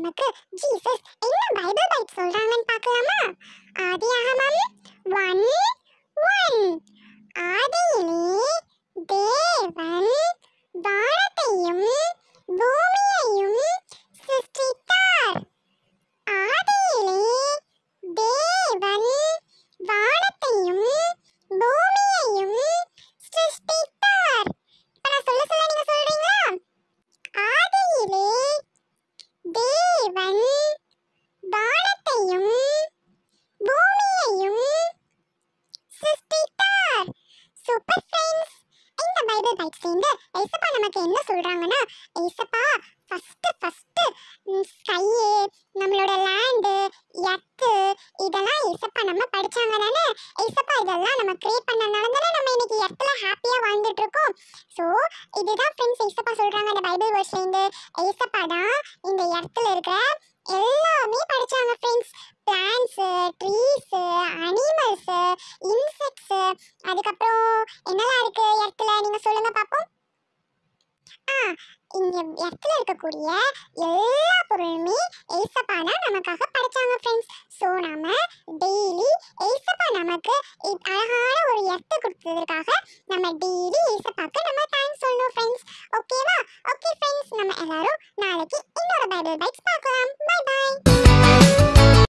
நமக்கு ஜீசஸ் என்ன Bible byte சொல்றாங்கன்னு பார்க்கலாமா ஆதியாகமம் ஒன் ஒன் ஆதியிலே தேவன் வானத்தையும் பூமியையும் சிருஷ்டித்தார் ஆதியிலே தேவன் வானத்தையும் பூமியையும் சிருஷ்டித்தார் இப்ப நான் சொல்ல சொல்ல நீங்க சொல்றீங்களா ஆதியிலே தேவன் வானத்தையும் பூமியையும் சிருஷ்டித்தார் சூப்பர் ஃப்ரெண்ட்ஸ் இந்த பைபிள் பைட்ஸ்லேருந்து ஏசப்பா நமக்கு என்ன சொல்றாங்கன்னா ஏசப்பா ஃபர்ஸ்ட் ஃபர்ஸ்ட் ஸ்கையு நம்மளோட லேண்டு எர்த்து இதெல்லாம் ஏசப்பா நம்ம படிச்சாங்க தானே ஏசப்பா இதெல்லாம் நம்ம கிரியேட் பண்ணனால தானே நம்ம இன்னைக்கு எர்த்துல ஹாப்பியா வாழ்ந்துட்டு இருக்கோம் ஸோ இதுதான் ஃப்ரெண்ட்ஸ் ஏசப்பா சொல்றாங்க இந்த பைபிள் வேர்ஸ்லேருந்து ஏசப்பா தான் இந்த எர்த்துல இருக்கிற எல்லாமே படிச்சாங்க friends plants trees animals insects அதுக்கப்புறம் என்னெல்லாம் இருக்கு எர்த்துல நீங்க சொல்லுங்க பாப்போம் ஆ இங்க எர்த்துல இருக்கக்கூடிய எல்லா பொருளுமே ஏசப்பா தான் நமக்காக படைச்சாங்க ஃப்ரெண்ட்ஸ் ஸோ நாம டெய்லி ஏசப்பா நமக்கு இ- அழகான ஒரு எர்த்து கொடுத்ததுக்காக நம்ம டெய்லி ஏசப்பாக்கு நம்ம தேங்க்ஸ் சொல்லணும் ஃப்ரெண்ட்ஸ் ஓகேவா ஓகே ஃப்ரெண்ட்ஸ் நம்ம எல்லாரும் நாளைக்கு இன்னொரு பைபிள் பைட்ஸ் பார்க்கலாம் பை பை